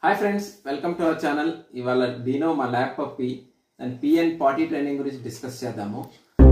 hi friends welcome to our channel ఇవాళ Dino మా lab puppy and pee and potty training గురించి discuss చేద్దాము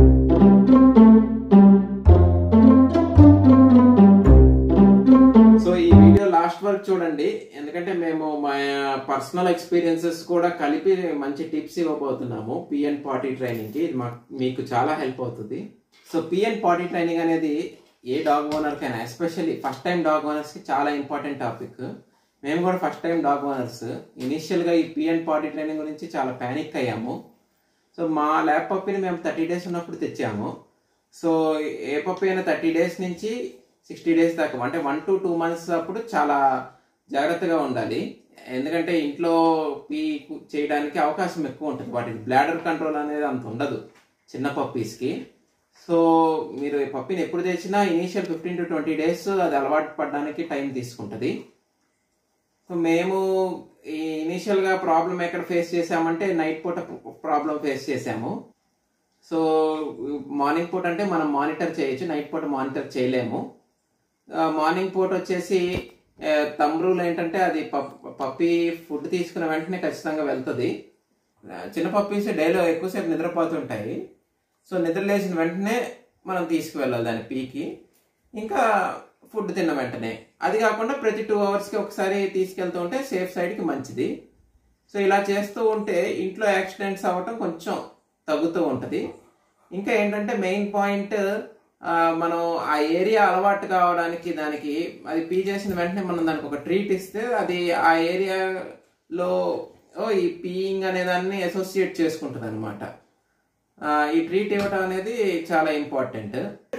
so ఈ వీడియో లాస్ట్ వరకు చూడండి ఎందుకంటే మేము మా పర్సనల్ ఎక్స్పీరియన్సెస్ కూడా కలిపి మంచి టిప్స్ ఇవ్వబోతున్నాము పిఎన్ పార్టీ ట్రైనింగ్ కి ఇది మాకు మీకు చాలా హెల్ప్ అవుతుంది సో పిఎన్ పార్టీ ట్రైనింగ్ అనేది ఏ డాగ్ ఓనర్ కైనా especially first time dog owners కి చాలా ఇంపార్టెంట్ టాపిక్ మేము కూడా first time dog owners initial గా ఈ పిఎన్ పార్టీ ట్రైనింగ్ గురించి చాలా ప్యానిక్ అయ్యాము సో మా ల్యాబ్ పప్పిని మేము థర్టీ డేస్ ఉన్నప్పుడు తెచ్చాము సో ఏ పప్పి అయినా థర్టీ డేస్ నుంచి సిక్స్టీ డేస్ దాకా అంటే వన్ టు టూ మంత్స్ అప్పుడు చాలా జాగ్రత్తగా ఉండాలి ఎందుకంటే ఇంట్లో పీ చేయడానికి అవకాశం ఎక్కువ ఉంటుంది వాటి బ్లాడర్ కంట్రోల్ అనేది అంత ఉండదు చిన్న పప్పీస్కి సో మీరు ఈ పప్పిని ఎప్పుడు తెచ్చినా initial fifteen to twenty days అది అలవాటు పడడానికి టైం తీసుకుంటుంది సో మేము ఈ ఇనీషియల్గా ప్రాబ్లం ఎక్కడ ఫేస్ చేసామంటే నైట్ పూట ప్రాబ్లం ఫేస్ చేసాము సో మార్నింగ్ పూట అంటే మనం మానిటర్ చేయొచ్చు నైట్ పూట మానిటర్ చేయలేము మార్నింగ్ పూట వచ్చేసి తమ్ రూల్ ఏంటంటే అది పప్పి ఫుడ్ తీసుకున్న వెంటనే ఖచ్చితంగా వెళ్తుంది చిన్న పప్పీస్ డైలో ఎక్కువసేపు నిద్రపోతుంటాయి సో నిద్ర లేచిన వెంటనే మనం తీసుకువెళ్ళాలి దాని పీకి ఇంకా ఫుడ్ తిన్న వెంటనే అది కాకుండా ప్రతి టూ అవర్స్కి ఒకసారి తీసుకెళ్తూ ఉంటే సేఫ్ సైడ్కి మంచిది సో ఇలా చేస్తూ ఉంటే ఇంట్లో యాక్సిడెంట్స్ అవ్వటం కొంచెం తగ్గుతూ ఉంటుంది ఇంకా ఏంటంటే మెయిన్ పాయింట్ మనం ఆ ఏరియా అలవాటు కావడానికి దానికి అది పీ చేసిన వెంటనే మనం దానికి ఒక ట్రీట్ ఇస్తే అది ఆ ఏరియాలో ఈ పీయింగ్ అనే దాన్ని అసోసియేట్ చేసుకుంటుంది అనమాట ఈ ట్రీట్ ఇవ్వటం అనేది చాలా important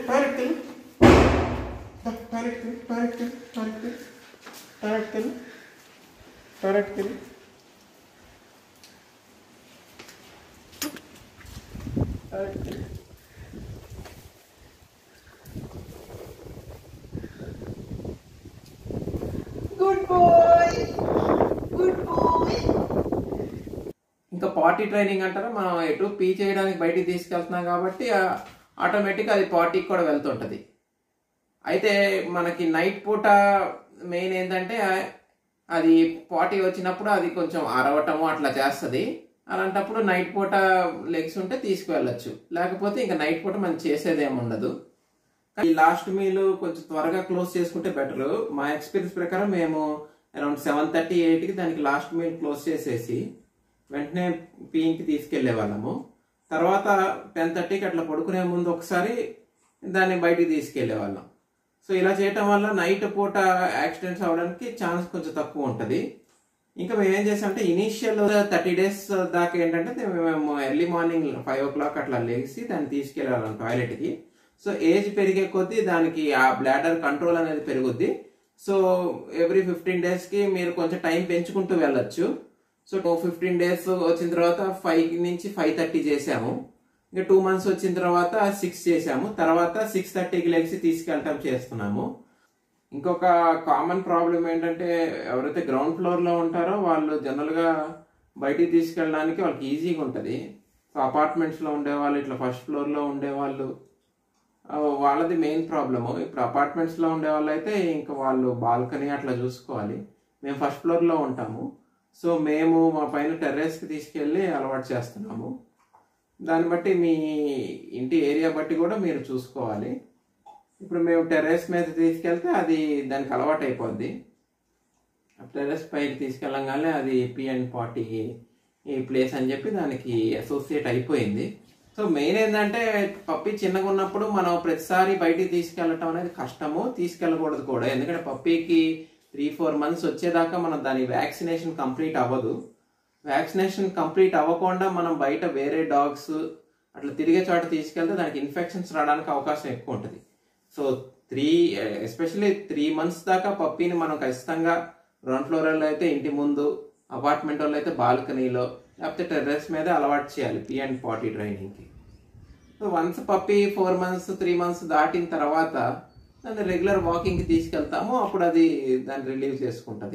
good boy good boy ఇంకా పార్టీ ట్రైనింగ్ అంటారా మనం ఎటు పీ చేయడానికి బయటికి తీసుకెళ్తున్నాం కాబట్టి ఆటోమేటిక్గా అది పార్టీకి కూడా వెళ్తుంటుంది అయితే మనకి నైట్ పూట మెయిన్ ఏంటంటే అది పార్టీ వచ్చినప్పుడు అది కొంచెం అరవటము అట్లా చేస్తుంది అలాంటప్పుడు నైట్ పూట లెగ్స్ ఉంటే తీసుకువెళ్ళచ్చు లేకపోతే ఇంకా నైట్ పూట మనం చేసేది ఏమి ఉండదు ఈ లాస్ట్ మీల్ కొంచెం త్వరగా క్లోజ్ చేసుకుంటే బెటర్ మా ఎక్స్పీరియన్స్ ప్రకారం మేము అరౌండ్ సెవెన్ థర్టీ ఎయిట్కి దానికి లాస్ట్ మీల్ క్లోజ్ చేసేసి వెంటనే పీయింగ్కి తీసుకెళ్లే వాళ్ళము తర్వాత టెన్ థర్టీకి అట్లా పడుకునే ముందు ఒకసారి దాన్ని బయటికి తీసుకెళ్లే వాళ్ళం సో ఇలా చేయటం వల్ల నైట్ పూట యాక్సిడెంట్స్ అవడానికి ఛాన్స్ కొంచెం తక్కువ ఉంటుంది ఇంకా మేము ఏం చేసామంటే ఇనీషియల్ థర్టీ డేస్ దాకా ఏంటంటే మేము early morning five o'clock అట్లా లేచి దాన్ని తీసుకెళ్ళాలి టాయిలెట్కి సో ఏజ్ పెరిగే కొద్దీ దానికి ఆ బ్లాడర్ కంట్రోల్ అనేది పెరుగుద్ది సో ఎవ్రీ ఫిఫ్టీన్ డేస్కి మీరు కొంచెం టైం పెంచుకుంటూ వెళ్ళొచ్చు సో టూ ఫిఫ్టీన్ డేస్ వచ్చిన తర్వాత ఫైవ్ నుంచి ఫైవ్ థర్టీ చేసాము ఇంకా టూ మంత్స్ వచ్చిన తర్వాత సిక్స్ చేసాము తర్వాత సిక్స్ థర్టీకి లెగ్సి తీసుకెళ్ళటం చేస్తున్నాము ఇంకొక కామన్ ప్రాబ్లం ఏంటంటే ఎవరైతే గ్రౌండ్ ఫ్లోర్లో ఉంటారో వాళ్ళు జనరల్గా బయటికి తీసుకెళ్ళడానికి వాళ్ళకి ఈజీగా ఉంటుంది సో అపార్ట్మెంట్స్లో ఉండేవాళ్ళు ఇట్లా ఫస్ట్ ఫ్లోర్లో ఉండేవాళ్ళు వాళ్ళది మెయిన్ ప్రాబ్లము ఇప్పుడు అపార్ట్మెంట్స్లో ఉండే వాళ్ళు అయితే ఇంకా వాళ్ళు బాల్కనీ అట్లా చూసుకోవాలి మేము ఫస్ట్ ఫ్లోర్లో ఉంటాము సో మేము మా పైన టెర్రస్కి తీసుకెళ్ళి అలవాటు చేస్తున్నాము దాన్ని బట్టి మీ ఇంటి ఏరియా బట్టి కూడా మీరు చూసుకోవాలి ఇప్పుడు మేము టెర్రస్ మీద తీసుకెళ్తే అది దానికి అలవాటు అయిపోద్ది టెర్రస్ పైకి తీసుకెళ్ళంగానే అది పిఎన్ పార్టీ ఈ ప్లేస్ అని చెప్పి దానికి అసోసియేట్ అయిపోయింది సో మెయిన్ ఏంటంటే పప్పి చిన్నగా ఉన్నప్పుడు మనం ప్రతిసారి బయటికి తీసుకెళ్ళటం అనేది కష్టము తీసుకెళ్ళకూడదు కూడా ఎందుకంటే పప్పీకి త్రీ ఫోర్ మంత్స్ వచ్చేదాకా మనం దాని వ్యాక్సినేషన్ కంప్లీట్ అవ్వదు వ్యాక్సినేషన్ కంప్లీట్ అవ్వకుండా మనం బయట వేరే డాగ్స్ అట్లా తిరిగే చోట తీసుకెళ్తే దానికి ఇన్ఫెక్షన్స్ రావడానికి అవకాశం ఎక్కువ ఉంటుంది so three especially three months దాకా పప్పీని మనం ఖచ్చితంగా గ్రౌండ్ ఫ్లోర్లో అయితే ఇంటి ముందు అపార్ట్మెంట్ వాళ్ళు అయితే బాల్కనీలో లేకపోతే టెర్రస్ మీద అలవాటు చేయాలి పీ అండ్ పార్టీ ట్రైనింగ్కి so once puppy four months three months దాటిన తర్వాత దాన్ని రెగ్యులర్ వాకింగ్కి తీసుకెళ్తాము అప్పుడు అది దాన్ని రిలీవ్ చేసుకుంటుంది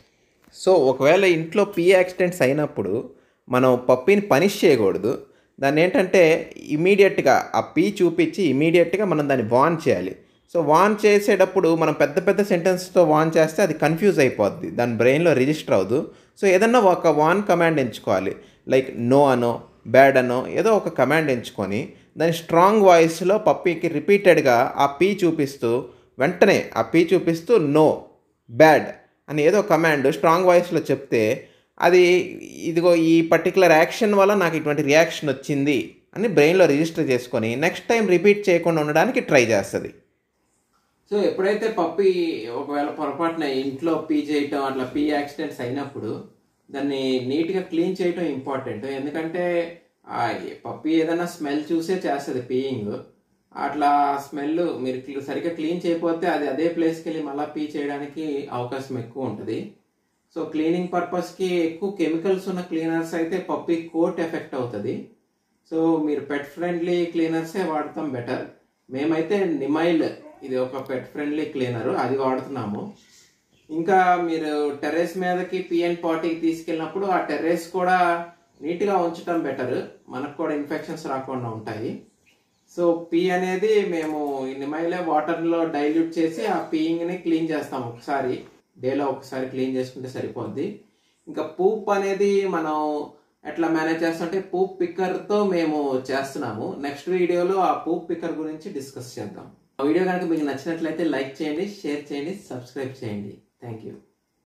సో ఒకవేళ ఇంట్లో పీ యాక్సిడెంట్స్ అయినప్పుడు మనం పప్పీని పనిష్ చేయకూడదు దాన్ని ఏంటంటే ఇమీడియట్గా ఆ పీ చూపించి ఇమీడియట్గా మనం దాన్ని వార్న్ చేయాలి సో వాన్ చేసేటప్పుడు మనం పెద్ద పెద్ద సెంటెన్స్తో వాన్ చేస్తే అది కన్ఫ్యూజ్ అయిపోద్ది దాని బ్రెయిన్లో రిజిస్టర్ అవ్వదు సో ఏదన్నా ఒక వాన్ కమాండ్ ఎంచుకోవాలి లైక్ నో అనో బ్యాడ్ అనో ఏదో ఒక కమాండ్ ఎంచుకొని దాని స్ట్రాంగ్ వాయిస్లో పప్పీకి రిపీటెడ్గా ఆ పీ చూపిస్తూ వెంటనే ఆ పీ చూపిస్తూ నో బ్యాడ్ అని ఏదో కమాండ్ స్ట్రాంగ్ వాయిస్లో చెప్తే అది ఇదిగో ఈ పర్టికులర్ యాక్షన్ వల్ల నాకు ఇటువంటి రియాక్షన్ వచ్చింది అని బ్రెయిన్లో రిజిస్టర్ చేసుకొని నెక్స్ట్ టైం రిపీట్ చేయకుండా ఉండడానికి ట్రై చేస్తుంది సో ఎప్పుడైతే పప్పి ఒకవేళ పొరపాటున ఇంట్లో పీ చేయటం అట్లా పీ యాక్సిడెంట్స్ అయినప్పుడు దాన్ని నీట్గా క్లీన్ చేయటం ఇంపార్టెంట్ ఎందుకంటే ఆ పప్పి ఏదైనా స్మెల్ చూసే చేస్తుంది పీయింగ్ అట్లా స్మెల్ మీరు cl- సరిగ్గా క్లీన్ చేయకపోతే అది అదే ప్లేస్కి వెళ్ళి మళ్ళీ పీ చేయడానికి అవకాశం ఎక్కువ ఉంటుంది సో క్లీనింగ్ పర్పస్కి ఎక్కువ కెమికల్స్ ఉన్న క్లీనర్స్ అయితే పప్పి కోట్ ఎఫెక్ట్ అవుతుంది సో మీరు పెట్ ఫ్రెండ్లీ క్లీనర్సే వాడతాం బెటర్ మేమైతే నిమైల్ ఇది ఒక పెట్ ఫ్రెండ్లీ క్లీనర్ అది వాడుతున్నాము ఇంకా మీరు టెర్రస్ మీదకి పిఎన్ పార్టీకి తీసుకెళ్ళినప్పుడు ఆ టెర్రస్ కూడా నీట్గా ఉంచడం బెటర్ మనకు కూడా ఇన్ఫెక్షన్స్ రాకుండా ఉంటాయి సో పీ అనేది మేము ఈ నిమైలే వాటర్లో డైల్యూట్ చేసి ఆ పీయింగ్ని క్లీన్ చేస్తాం ఒకసారి డేలో ఒకసారి క్లీన్ చేసుకుంటే సరిపోద్ది ఇంకా పూప్ అనేది మనం ఎట్లా మేనేజ్ చేస్తుంటే పూప్ పిక్కర్తో మేము చేస్తున్నాము నెక్స్ట్ వీడియోలో ఆ పూప్ పిక్కర్ గురించి డిస్కస్ చేద్దాం ఆ వీడియో కనుక మీకు నచ్చినట్లయితే లైక్ చేయండి షేర్ చేయండి సబ్స్క్రైబ్ చేయండి థ్యాంక్ యూ